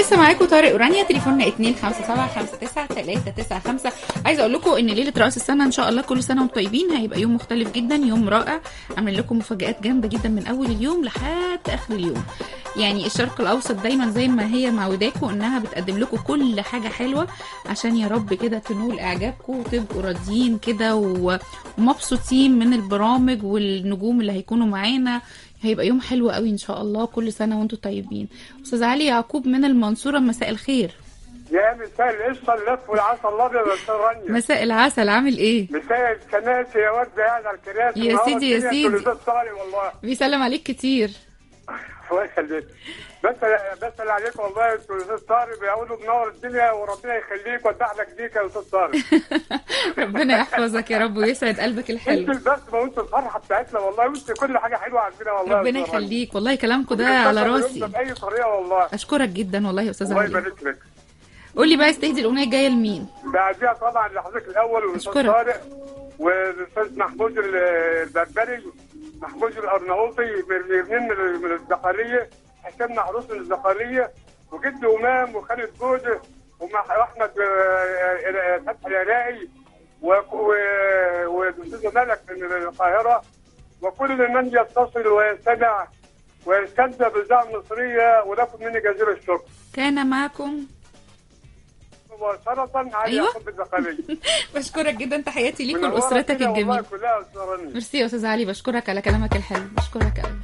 لسه معاكم طارق ورانيا تليفوننا 2 5 7 5 9 3 9 5 عايزه اقول لكم ان ليله راس السنه ان شاء الله كل سنه وانتم طيبين هيبقى يوم مختلف جدا يوم رائع عامل لكم مفاجات جامده جدا من اول اليوم لحد اخر اليوم يعني الشرق الاوسط دايما زي ما هي معوداكم انها بتقدم لكم كل حاجه حلوه عشان يا رب كده تنول اعجابكم وتبقوا راضيين كده و- ومبسوطين من البرامج والنجوم اللي هيكونوا معانا هيبقى يوم حلو قوي ان شاء الله كل سنه وانتم طيبين استاذ علي يعقوب من المنصوره مساء الخير يا مساء القشطه اللف والعسل الابيض يا استاذ رانيا مساء العسل عامل ايه مساء الكناسي يا واد قاعد على الكراسي يا منور سيدي، يا الدنيا، سيدي. كل ده صالح والله بيسلم عليك كتير الله يخليك بس بسال عليك والله انت الاستاذ طارق بيقولوا منور الدنيا وربنا يخليك ويدع لك ديك يا استاذ طارق ربنا يحفظك يا رب ويسعد قلبك انت الحلو البسمه وانت الفرحه بتاعتنا والله وانت كل حاجه حلوه عندنا والله يا ربنا أستاذ رانيا. يخليك والله كلامكم ده على بنتبسط راسي اليوم ده باي طريقه والله اشكرك جدا والله يا استاذ الله علي يبارك لك قول لي بقى استهدي الاغنيه الجايه لمين بعديها طبعا لحضرتك الاول والاستاذ أشكرك. طارق والاستاذ محمود ال- البربري محمود الارناؤوطي من الاثنين من من الزقاريه حسين محروس من الزقاريه وجد امام وخالد جوده ومع- واحمد آه، آه، فتحي العراقي و- و- والاستاذ ملك من القاهره وكل من يتصل ويستمع ويستمتع بالاذاعه المصريه ولكم مني جزيل الشكر كان معكم مباشره علي أيوة. يعقوب الزقاريه بشكرك جدا تحياتي ليك منورة ولاسرتك كده والله الجميله كلها يا أستاذ رانيا. ميرسي يا استاذ علي بشكرك على كلامك الحلو بشكرك قوي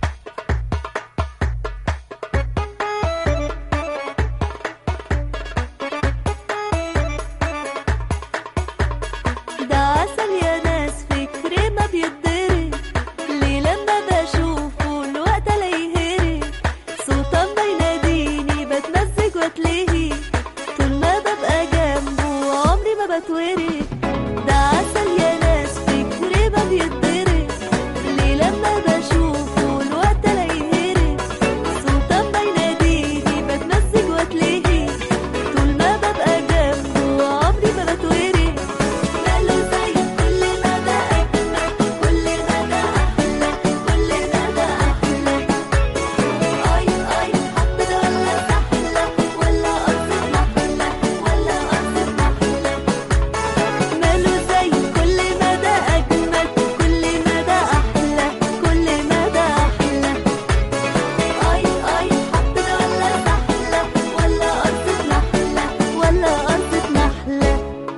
ده عسل يا ناس فكري ما بيتضرب ليه لما بشوفه الوقت الاقيه هرب صوته ما يناديني بتمزج واتلهي طول ما ببقى جنبه عمري ما بتورد ده عسل يا ناس فكري ما بيتضرب ليه لما بشوفه الوقت الاقيه هرب صوته ما يناديني بتمزج واتلهي طول ما ببقى جنبه عمري ما بتورد ماله زي كل مدى أجمل كل مدى أحلى كل مدى أحلى أي أي حب ده ولا سحلة ولا قصة محلة ولا قصة محلة ماله زي كل مدى أجمل كل مدى أحلى كل مدى أحلى أي أي حب ده ولا سحلة ولا قصة محلة ولا قصة محلة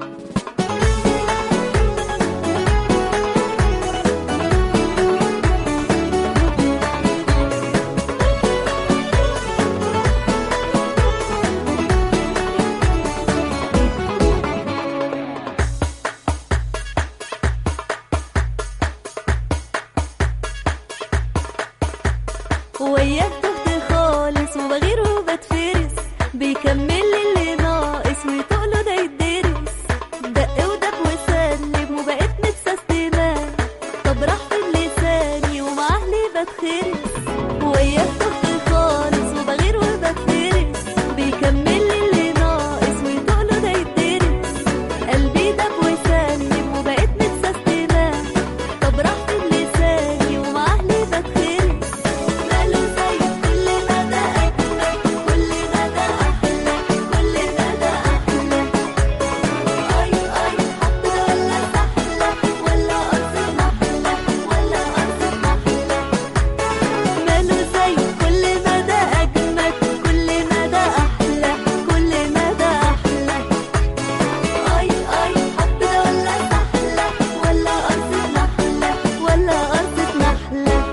وياك تهت خالص وبغير وبتفرس بيكمل لي اللي ناقص وتقوله ده يتدرس دق ودب وسلم وبقيت متسستمة طب راح فين لساني ومعاه ليه بتخرس وياك تهت خالص وبغير وبتفرس بيكمل لي اللي ناقص وتقوله ده يتدرس قلبي دب وسلم وبقيت متسستمة طب راح فين لساني ومعاه ليه بتخرس ماله زي كل مدى أجمل كل مدى أحلى كل مدى أحلى أي أي حب ده ولا سحلة ولا قصة محلة ولا قصة محلة ماله زي كل مدى أجمل كل مدى أحلى كل مدى أحلى أي أي حب ده ولا سحلة ولا قصة محلة ولا قصة محلة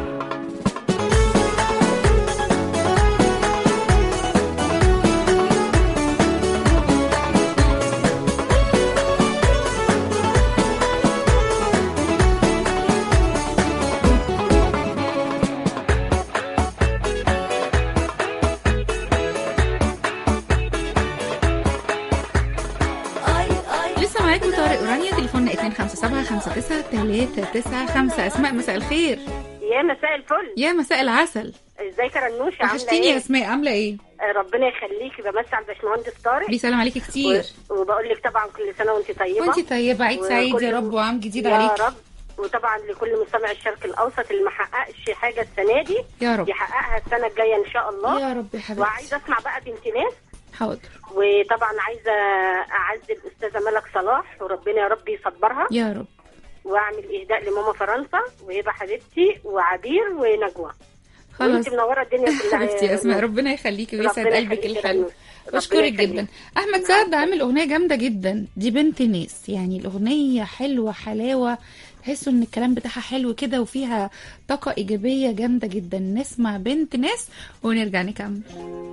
أي أي لسه معاكم طارق ورانيا تليفوننا 2 5 7 5 9 3 9 5 اسماء مساء الخير يا مساء الفل يا مساء العسل ازيك يا رنوشه عامله وحشتيني يا ايه اسماء عامله ايه آه، ربنا يخليكي بمسي على الباشمهندس طارق بيسلم عليكي كتير وبقول لك طبعا كل سنه وانت طيبه وانتي طيبه عيد سعيد وكل- يا رب وعام جديد يا عليكي رب وطبعا لكل مستمع الشرق الاوسط اللي ما حققش حاجه السنه دي يا رب يحققها السنه الجايه ان شاء الله يا رب يا حبيبتي وعايزه اسمع بقى بنت ناس حاضر وطبعا عايزه اعزي الاستاذه ملك صلاح وربنا يا رب يصبرها يا رب واعمل اهداء لماما فرنسا وهبه حبيبتي وعبير ونجوى خلاص وانت منوره الدنيا كلها حبيبتي يا اسماء ربنا يخليكي ويسعد ربنا قلبك يخليكي يا الحلو فندم. ربنا بشكرك يخليك. جدا احمد سعد عامل اغنيه جامده جدا دي بنت ناس يعني الاغنيه حلوه حلاوه تحسوا ان الكلام بتاعها حلو كده وفيها طاقه ايجابيه جامده جدا نسمع بنت ناس ونرجع نكمل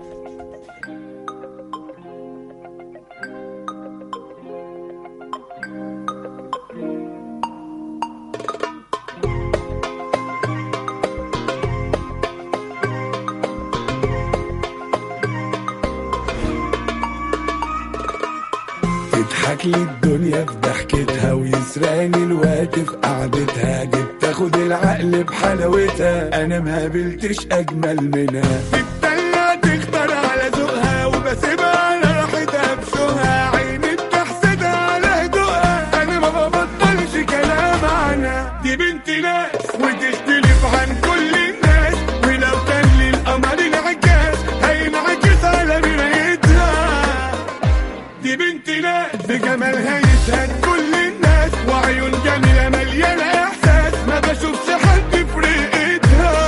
تضحك لي الدنيا في ضحكتها ويسرقني الوقت في قعدتها جيت تاخد العقل بحلاوتها انا ما قابلتش اجمل منها تتدلع تختار على ذوقها وبسيبها على راحتها بشوقها عيني بتحسدها على هدوءها انا ما ببطلش كلام عنها دي بنت ناس وتختلف عن كل الناس ولو كان للقمر انعكاس هينعكس على مرايتها دي بنت ناس بجمالها يشهد كل الناس وعيون جميلة مليانة إحساس ما بشوفش حد في رقتها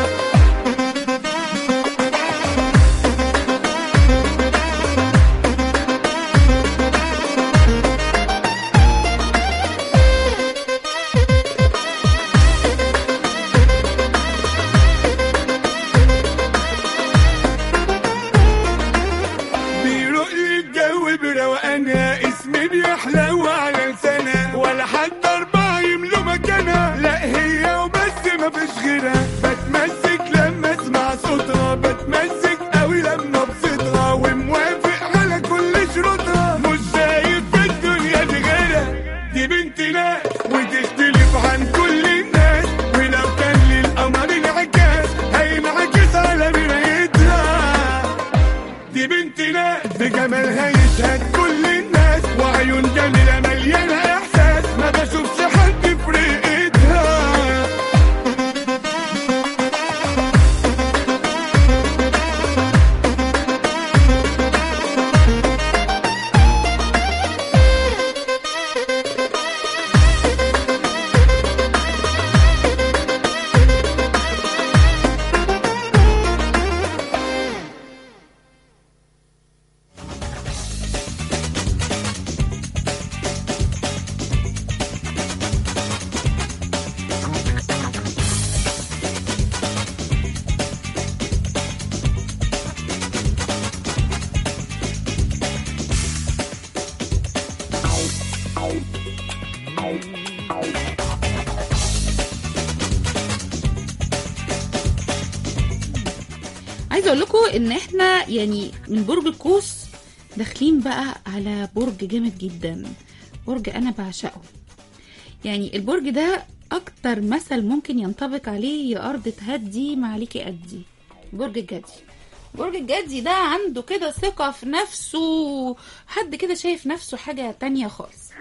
بيروق لي الجو بروقانها اسمي بيحلو على لسانها ولا حتى أربعة يملوا مكانها لا هي وبس مفيش غيرها بتمسك لما اسمع صوتها بتمسك قوي لما ابسطها وموافق على كل شروطها مش شايف في الدنيا دي غيرها دي بنت ناس وتختلف عن كل الناس ولو كان للقمر انعكاس هينعكس على مرايتها دي بنت ناس بجمالها يشهد كل الناس وعيون جميلة مليانة إحساس ما بشوفش حد في رقتها عايزه اقول لكم ان احنا يعني من برج القوس داخلين بقى على برج جامد جدا برج انا بعشقه يعني البرج ده اكتر مثل ممكن ينطبق عليه يا ارض تهدي ما عليكي ادي برج الجدي برج الجدي ده عنده كده ثقة في نفسه حد كده شايف نفسه حاجة تانية خالص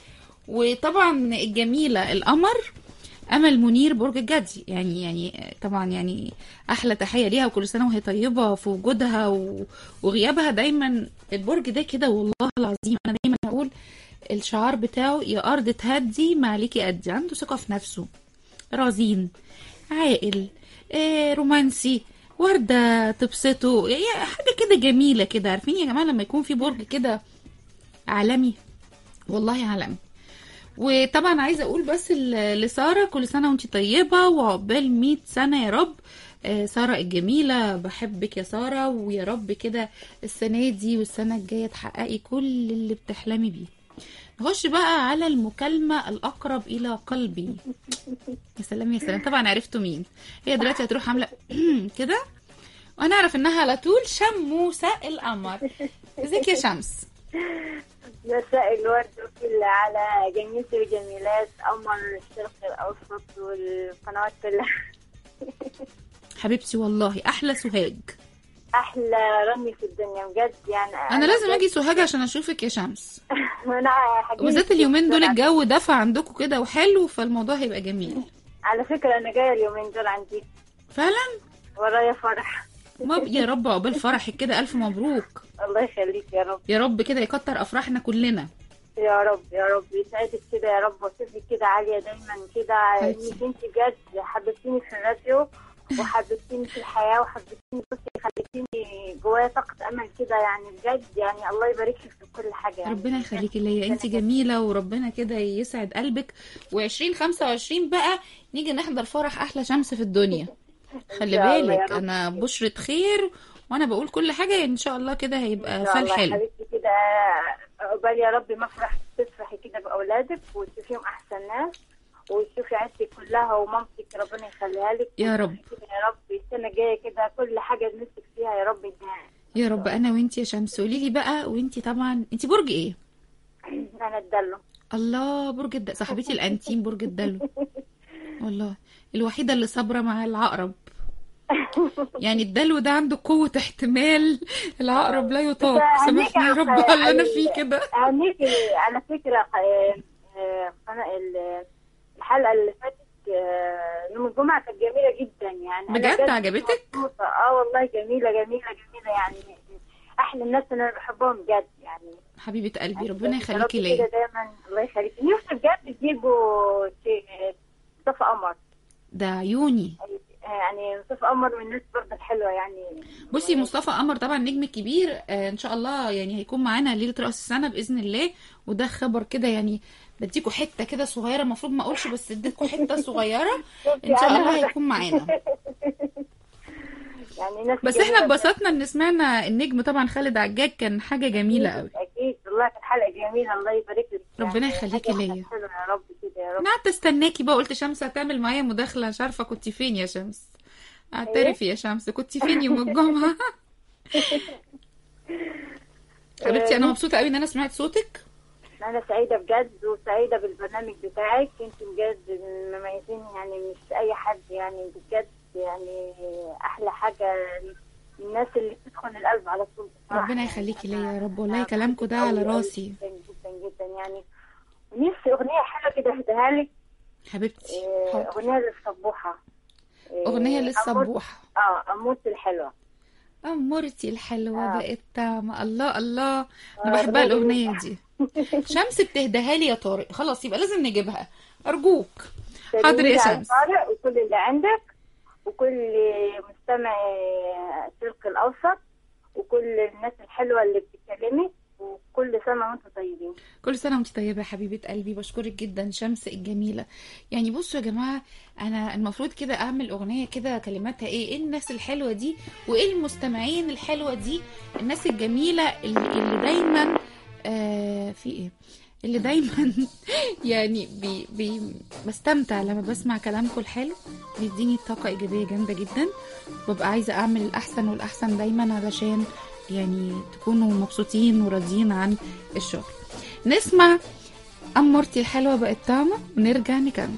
وطبعا الجميلة القمر امل منير برج الجدي يعني يعني طبعا يعني احلى تحيه ليها وكل سنه وهي طيبه في وجودها و- وغيابها دايما البرج ده كده والله العظيم انا دايما اقول الشعار بتاعه يا ارض تهدي ما عليكي ادي عنده ثقه في نفسه رزين عاقل آه رومانسي ورده تبسطه يعني حاجه كده جميله كده عارفين يا جماعه لما يكون في برج كده عالمي والله عالمي وطبعا عايزه اقول بس ل- لساره كل سنه وانت طيبه وعقبال 100 سنه يا رب آه، ساره الجميله بحبك يا ساره ويا رب كده السنه دي والسنه الجايه تحققي كل اللي بتحلمي بيه نخش بقى على المكالمه الاقرب الى قلبي يا سلام يا سلام طبعا عرفتوا مين هي دلوقتي هتروح عامله كده وانا اعرف انها على طول شموسه القمر ازيك يا شمس مساء الورد وكل على جميلتي وجميلات قمر الشرق الأوسط والقنوات كلها حبيبتي والله احلى سوهاج أحلى رمي في الدنيا بجد يعني انا لازم اجي سوهاج عشان اشوفك يا شمس أنا حقيقي وبالذات اليومين دول الجو دفى عندكم كده وحلو فالموضوع هيبقى جميل على فكرة أنا جاية اليومين دول عندي فعلا ورايا فرح ما يا رب عقبال فرحك كده الف مبروك الله يخليك يا رب يا رب كده يكتر افراحنا كلنا يا رب يا رب يسعدك كده يا رب واشوفك كده عالية دايما كده حبيبتي. انك انت بجد حببتيني في الراديو وحببتيني في الحياة وحببتيني بصي خليتيني جوايا طاقة أمل كده يعني بجد يعني الله يبارك لك في كل حاجة يعني ربنا يخليكي ليا انت جميله وربنا كده يسعد قلبك و20 25 بقى نيجي نحضر فرح احلى شمس في الدنيا خلي شاء الله يا بالك رب. انا بشرة خير وانا بقول كل حاجه يعني ان شاء الله كده هيبقى إن شاء فال الله يا حلو حبيبتي كده عقبال يا رب مفرح تفرحي كده بأولادك وتشوفيهم أحسن ناس وتشوفي عيلتك كلها ومامتك ربنا يخليها لك يا رب. كده يا رب السنة الجاية كده كل حاجة نفسك فيها يا رب يديها يا رب انا وانت يا شمس قولي لي بقى وانت طبعا انت برج ايه أنا الدلو الله برج الد... صاحبتي الانتيم برج الدلو والله الوحيده اللي صابره مع العقرب يعني الدلو ده عنده قوة احتمال العقرب لا يطاق بس سامحني يا هنيجي رب على- على اللي انا فيه كده هنيجي على فكرة آه، آه، قناة ال- الحلقة اللي فاتت آه، يوم الجمعة كانت جميلة جدا يعني أنا بجد عجبتك؟ مبسوطة. اه والله جميلة جميلة جميلة يعني أحلى الناس اللي أنا بحبهم بجد يعني حبيبة قلبي يعني ربنا يا يخليكي رب ليا كده دايما الله يخليكي نفسي بجد تجيبوا ت- مصطفى قمر ده عيوني يعني مصطفى قمر من الناس برضه الحلوة يعني بصي مصطفى قمر طبعا نجم كبير آه ان شاء الله يعني هيكون معانا ليله راس السنه باذن الله وده خبر كده يعني بديكوا حته كده صغيره المفروض ما اقولش بس اديتكوا حته صغيره ان شاء الله هيكون معانا يعني ناس بس جميلة احنا اتبسطنا ان سمعنا النجم طبعا خالد عجاج كان حاجه جميله قوي اكيد والله كانت حلقه جميله الله يبارك لك ربنا يخليكي حاجة ليا. حلوة يا رب كده يا رب انا قعدت استناكي بقى قلت شمس هتعمل معايا مداخله مش عارفه كنت فين يا شمس اعترفي يا شمس كنت فين يوم الجمعه حبيبتي انا مبسوطه قوي ان انا سمعت صوتك انا سعيده بجد وسعيده بالبرنامج بتاعك انت بجد مميزين يعني مش اي حد يعني بجد يعني احلى حاجه الناس اللي بتدخل القلب على طول بصراحة. ربنا يخليكي ليا يا رب والله أنا كلامكم ده أوي على أوي راسي جدا جدا جدا يعني نفسي اغنيه حلوه كده اهديها لك حبيبتي إيه، حاضر. اغنيه للصبوحه إيه، اغنيه أمور- للصبوحه اه اموت الحلوه أمورتي الحلوة آه. بقت طعمة الله الله آه، أنا بحبها الراجل الأغنية دي شمس بتهداها لي يا طارق خلاص يبقى لازم نجيبها أرجوك حاضر يا سلمي على شمس طارق وكل اللي عندك وكل مستمع الشرق الأوسط وكل الناس الحلوة اللي بتتكلمي وكل سنة وانتم طيبين كل سنة وانت طيبة يا حبيبة قلبي بشكرك جدا شمس الجميلة يعني بصوا يا جماعة أنا المفروض كده أعمل أغنية كده كلماتها إيه إيه الناس الحلوة دي وإيه المستمعين الحلوة دي الناس الجميلة اللي, اللي دايما آه في إيه اللي دايما يعني بي بي بستمتع لما بسمع كلامكم الحلو بيديني طاقة إيجابية جامدة جدا ببقى عايزة أعمل الأحسن والأحسن دايما علشان يعني تكونوا مبسوطين وراضيين عن الشغل نسمع أمورتي الحلوة بقت طعمة ونرجع نكمل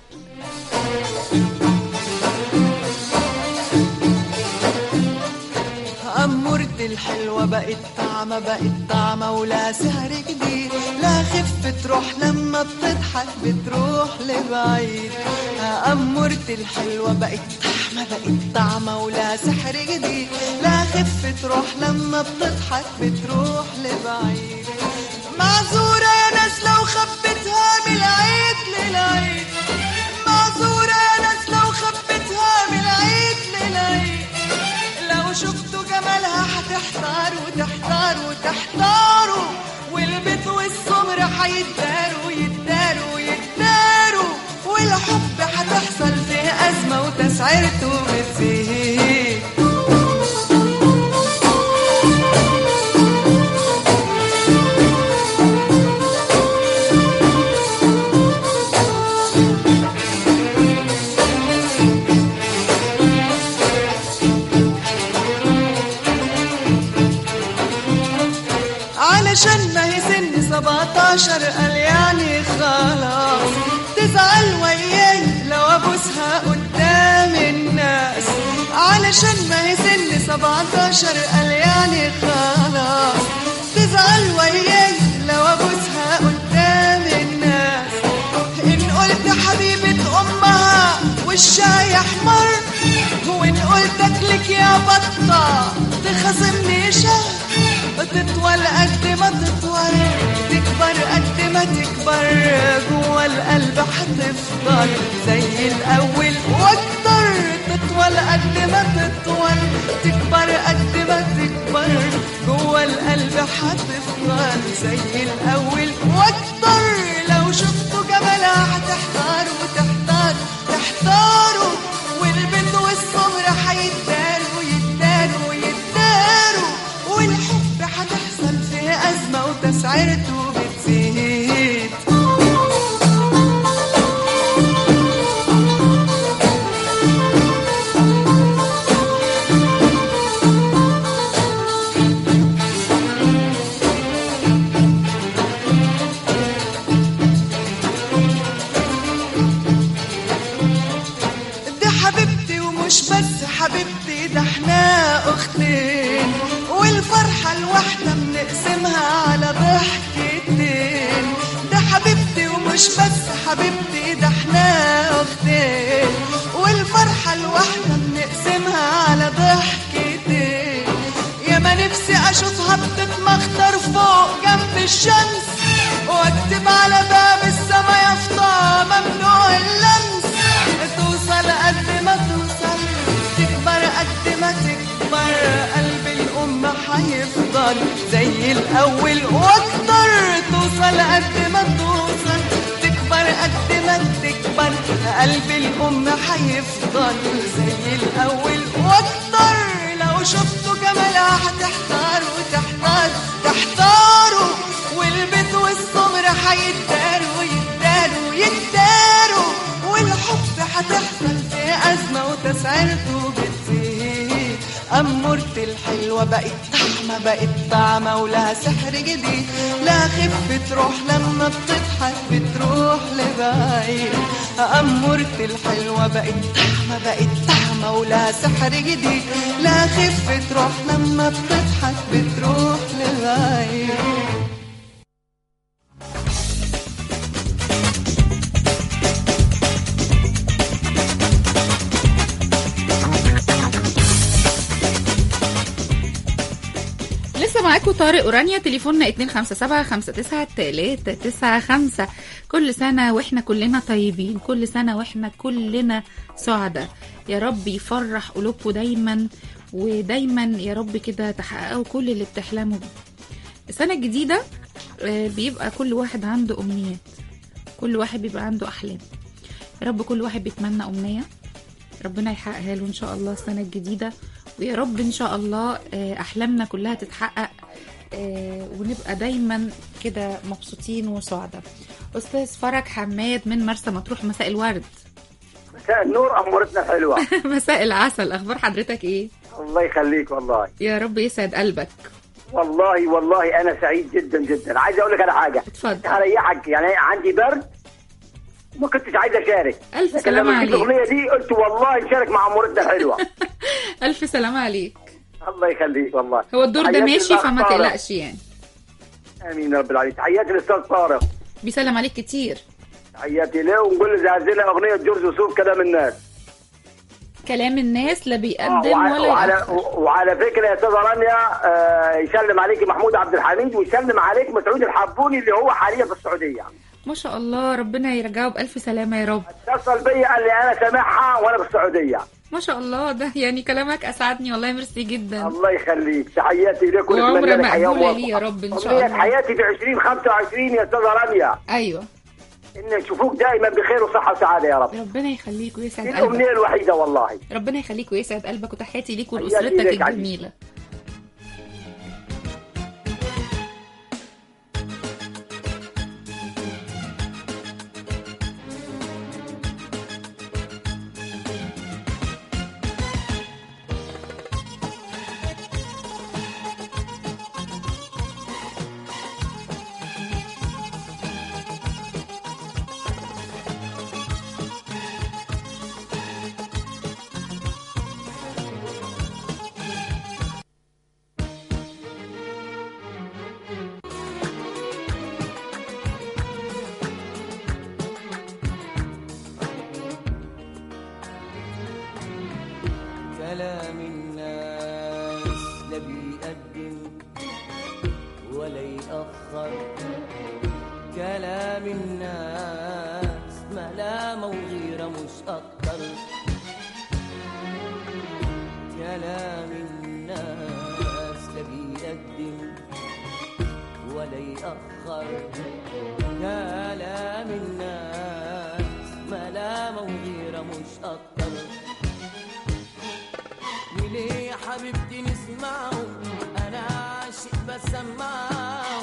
أمورتي الحلوة بقت طعمة بقت طعمة ولا سهر جديد لا خفة تروح لما بتضحك بتروح لبعيد أمورتي الحلوة بقت طعمة بقت طعمة ولا سحر جديد لا خفة تروح لما بتضحك بتروح لبعيد معذورة يا ناس لو خبتها من العيد للعيد معذورة يا ناس لو خبتها من العيد للعيد لو شفتوا جمالها هتحتاروا تحتاروا تحتاروا والبيت والصبر هيتداروا يتداروا يتداروا والحب هتحصل فيه أزمة وتسعيرته بتزيد علشان ما هي سن 17 قال يعني خلاص تزعل وياي لو ابوسها قدام الناس علشان ما هي سن 17 قال يعني خلاص تزعل وياي لو ابوسها قدام الناس ان قلت حبيبة امها وشها يحمر وان قلت قلتك لك يا بطة تخصمني شهر تطول قد ما تطول تكبر قد ما تكبر جوا القلب حتفضل زي الأول واكتر تطول قد ما تطول تكبر قد ما تكبر جوا القلب حتفضل زي الأول واكتر لو شفتوا جمالها هتحتاروا تحتاروا تحتاروا والبنت والصبر هيتداروا يتداروا يتداروا والحب هتحصل في أزمة وتسعيرته بتزيد دي حبيبتي ومش بس حبيبتي ده احنا اختين والفرحة الواحدة بنقسمها على ضحكتين ده حبيبتي ومش بس حبيبتي ده احنا اختين والفرحة الواحدة بنقسمها على ضحكتين يا ما نفسي اشوفها بتتمخطر فوق جنب الشمس واكتب على باب السما يافطة ممنوع اللمس توصل قد ما توصل تكبر قد ما تكبر قلب الأم هيفضل زي الأول وأكتر توصل قد ما توصل تكبر قد ما تكبر قلب الأم هيفضل زي الأول وأكتر لو شفتوا جمالها هتحتاروا تحتار تحتاروا والبيت والصبر هيتداروا يتداروا يتداروا والحب هتحصل في أزمة وتسعيرته بتزيد أمورتي الحلوة بقت طعمة بقت طعمة ولها سحر جديد لا خف تروح لما بتضحك بتروح لبعيد أمورتي الحلوة بقت طعمة بقت طعمة ولها سحر جديد لا خف تروح لما بتضحك بتروح لبعيد لسه معاكم طارق ورانيا تليفوننا 257 593 كل سنة واحنا كلنا طيبين كل سنة واحنا كلنا سعداء يا رب يفرح قلوبكم دايما ودايما يا رب كده تحققوا كل اللي بتحلموا بيه السنة الجديدة آه، بيبقى كل واحد عنده أمنيات كل واحد بيبقى عنده أحلام يا رب كل واحد بيتمنى أمنية ربنا يحققها له إن شاء الله السنة الجديدة ويا رب إن شاء الله آه، أحلامنا كلها تتحقق آه، ونبقى دايما كده مبسوطين وسعداء أستاذ فرج حماد من مرسى مطروح مساء الورد مساء النور امورتنا الحلوه مساء العسل أخبار حضرتك إيه؟ الله يخليك والله يا رب يسعد قلبك والله والله انا سعيد جدا جدا عايز اقول لك على حاجه اتفضل هريحك يعني عندي برد ما كنتش عايز اشارك ألف لكن سلامة لما جبت عليك الاغنيه دي قلت والله نشارك مع امورتنا الحلوه ألف سلامة عليك الله يخليك والله هو الدور ده تحياتي ماشي للأخ فما طارق. تقلقش يعني امين يا رب العالمين تحياتي للاستاذ طارق بيسلم عليك كتير تحياتي له ونقول له زعزله اغنيه جورج وسوف كلام الناس كلام الناس لا آه، بيقدم وع- ولا وعلى, يأخر وعلى فكره يا استاذه رانيا آه، يسلم عليك محمود عبد الحميد ويسلم عليك مسعود الحبوني اللي هو حاليا في السعوديه ما شاء الله ربنا يرجعه بألف سلامة يا رب اتصل بيا قال لي انا سامعها وانا في السعوديه ما شاء الله ده يعني كلامك أسعدني والله ميرسي جدا الله يخليك تحياتي لك وعمرة ونتمنى لك حياه مقبولة موفقة. لي يا رب إن شاء أمنية الله. حياتي في 2025 يا استاذه رانيا أيوه ان نشوفوك دائما بخير وصحه وسعاده يا رب ربنا يخليك ويسعد دي قلبك الامنيه الوحيده والله ربنا يخليك ويسعد قلبك وتحياتي ليك تحياتي ولأسرتك ليك عزيزي. الجميلة ولا يأخر كلام الناس ملامة وغيرة مش أكتر كلام الناس لا بيقدم ولا يأخر كلام الناس ملامة وغيرة مش أكتر وليه يا حبيبتي نسمعه أنا عاشق بسمعه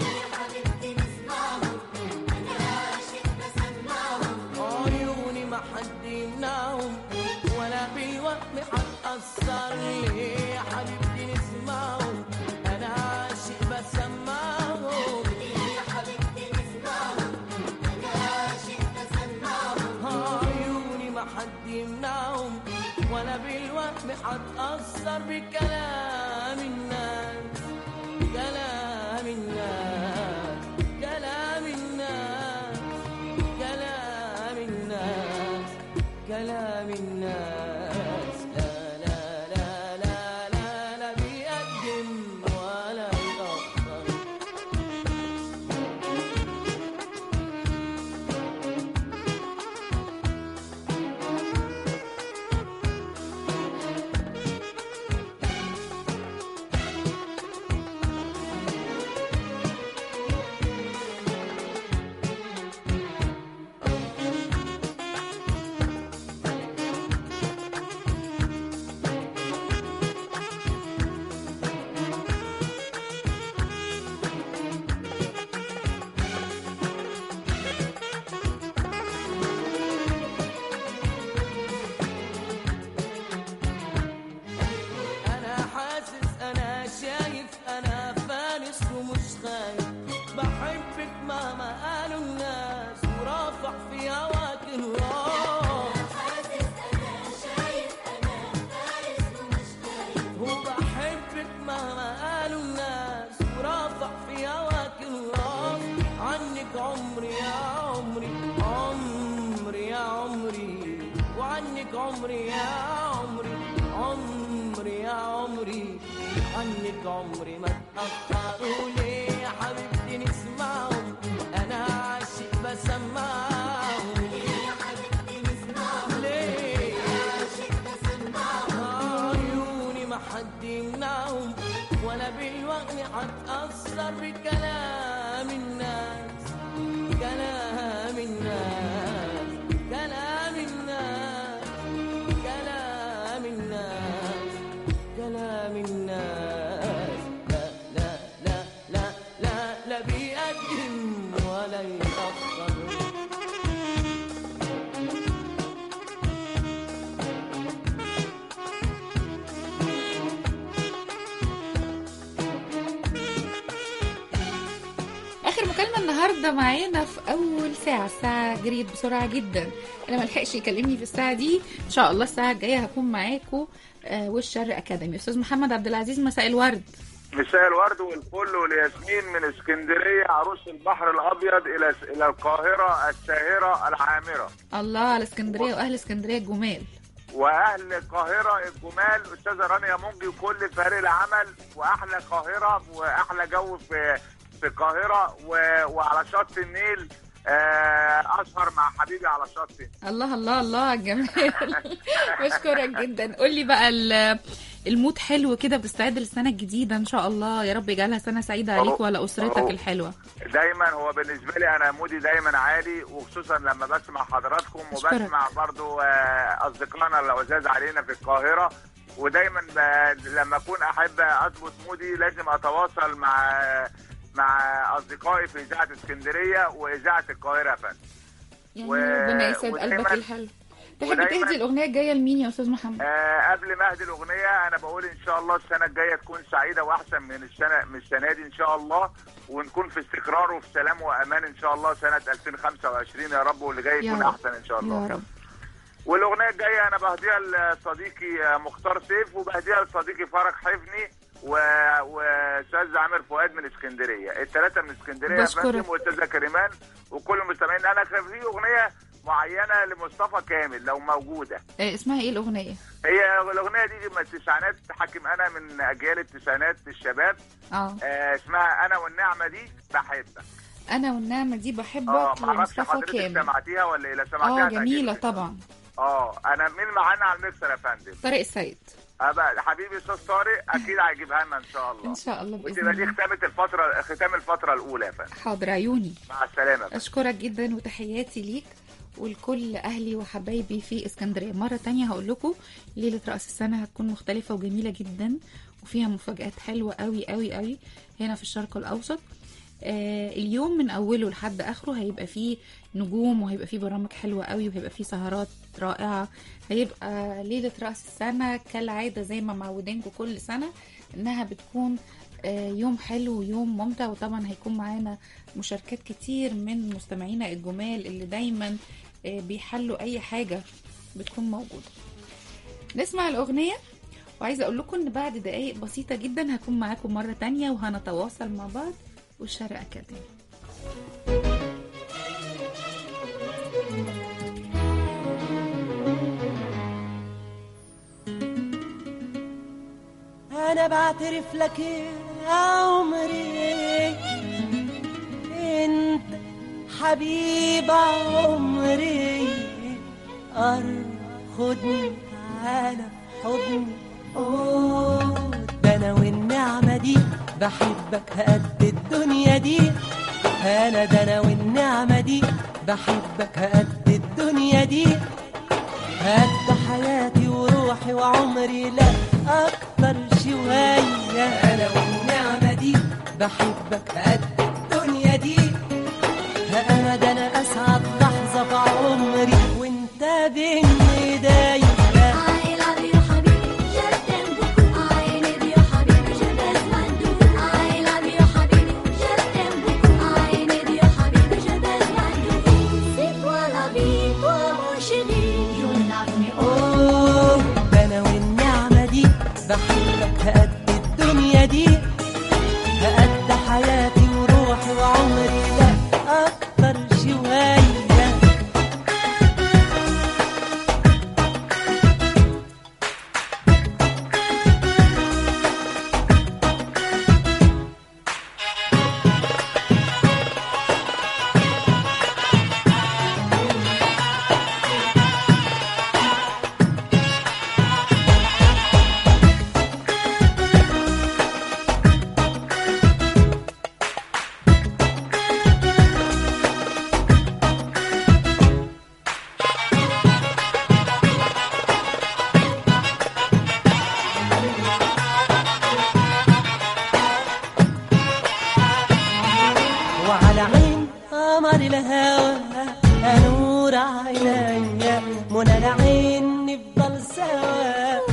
عيوني ما حد يمنعهم ولا بالوهم هتأثر ليه يا حبيبتي نسمعهم أنا عاشق بسمعهم عيوني ما حد يمنعهم ولا بالوهم هتأثر بكلام الناس كلام الناس كلام الناس كلام الناس كلام الناس لا لا لا لا لا لا بيقدم ولا يأخر انا حاسس انا شايف انا فانس ومش خايف بحبك مهما قالوا الناس ورافع في هواك الراس وبحبك مهما قالوا الناس ورافع في هواك الراس عنك عمري يا عمري عمري يا عمري وعنك عمري يا عمري عمري يا عمري عنك عمري ما تأخروا ليه يا حبيبتي نسمعهم أنا عاشق بسمعهم ليه عيوني ما حد يمنعهم ولا بالوهم هتأثر بكلام الناس كلام الناس كلام الناس كلام الناس كلام الناس لا لا لا لا لا لا بيقدم ولا يأخر اخر مكالمه النهارده معانا في اول ساعه الساعه جريت بسرعه جدا انا ما لحقش يكلمني في الساعه دي ان شاء الله الساعه الجايه هكون معاكم آه والشر اكاديمي استاذ محمد عبد العزيز مساء الورد مساء الورد والفل والياسمين من اسكندريه عروس البحر الابيض الى الى القاهره الساهره العامره الله على اسكندريه واهل اسكندريه الجمال واهل القاهره الجمال استاذه رانيا منجي وكل فريق العمل واحلى قاهره واحلى جو في في القاهره و- وعلى شط النيل آه، اسهر مع حبيبي على شط النيل. الله الله الله على الجمال بشكرك جدا قول لي بقى ال- المود حلو كده بتستعد للسنه الجديده ان شاء الله يا رب يجعلها سنه سعيده عليك أهو. وعلى اسرتك أهو. الحلوه دايما هو بالنسبه لي انا مودي دايما عالي وخصوصا لما بسمع حضراتكم أشكرك. وبسمع برضو آه، اصدقائنا العزاز علينا في القاهره ودايما ب- لما اكون احب اظبط مودي لازم اتواصل مع مع اصدقائي في اذاعه اسكندريه واذاعه القاهره يا فندم يعني و- ربنا يسعد ودايماً- قلبك الحلو تحب ودايماً- تهدي الاغنيه الجايه لمين يا استاذ محمد آه قبل ما اهدي الاغنيه انا بقول ان شاء الله السنه الجايه تكون سعيده واحسن من السنه من السنه دي ان شاء الله ونكون في استقرار وفي سلام وامان ان شاء الله سنه 2025 يا رب واللي جاي يا يكون رب. احسن ان شاء الله يا رب والاغنيه الجايه انا بهديها لصديقي مختار سيف وبهديها لصديقي فرج حفني و... واستاذ عامر فؤاد من اسكندريه الثلاثه من اسكندريه يا بشكرك. فندم واستاذه كريمان وكل المستمعين انا كان في اغنيه معينه لمصطفى كامل لو موجوده آه، اسمها ايه الاغنيه هي الاغنيه دي من التسعينات حاكم انا من اجيال التسعينات الشباب اه آه اسمها انا والنعمه دي بحبك انا والنعمه دي بحبك اه ما اعرفش لمصطفى حضرتك كامل سمعتيها ولا ايه لا سمعتيها اه جميله هتعجبك. طبعا اه انا مين معانا على الميكسر يا فندم طارق السيد أبقى حبيبي استاذ طارق اكيد هيجيبها لنا ان شاء الله ان شاء الله باذن وتبقى دي الله ختامه الفتره ختام الفتره الاولى يا فندم حاضر عيوني مع السلامه اشكرك جدا وتحياتي ليك ولكل اهلي وحبايبي في اسكندريه مره تانية هقول لكم ليله راس السنه هتكون مختلفه وجميله جدا وفيها مفاجات حلوه قوي قوي قوي هنا في الشرق الاوسط آه اليوم من اوله لحد اخره هيبقى فيه نجوم وهيبقى فيه برامج حلوه قوي وهيبقى فيه سهرات رائعه هيبقى ليله راس السنه كالعاده زي ما معودينكم كل سنه انها بتكون آه، يوم حلو ويوم ممتع وطبعا هيكون معانا مشاركات كتير من مستمعينا الجمال اللي دايما آه، بيحلوا اي حاجه بتكون موجوده نسمع الاغنيه وعايزه اقول لكم ان بعد دقايق بسيطه جدا هكون معاكم مره تانية وهنتواصل مع بعض والشرق اكاديمي انا بعترف لك يا عمري انت حبيب عمري قرب خدني تعالى في حضني أوه، ده انا والنعمة دي بحبك قد الدنيا دي انا ده انا والنعمة دي بحبك قد الدنيا دي قد حياتي وروحي وعمري لا اكتر شوية انا والنعمة دي بحبك قد الدنيا دي انا ده انا اسعد لحظة في عمري وانت بين ايديا أوه، ده انا والنعمة دي بحبك قد الدنيا دي قد حياتي وروحي وعمري لا اكتر شوية وعلى عين قمر الهوى نور عينيا منى العين نفضل سوا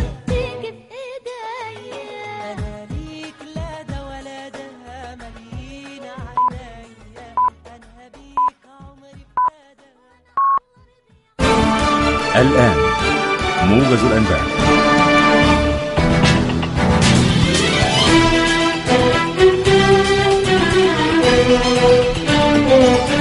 انا ليك لا ده ولا ده مليين عينيا انا بيك عمري الآن موجز الأنباء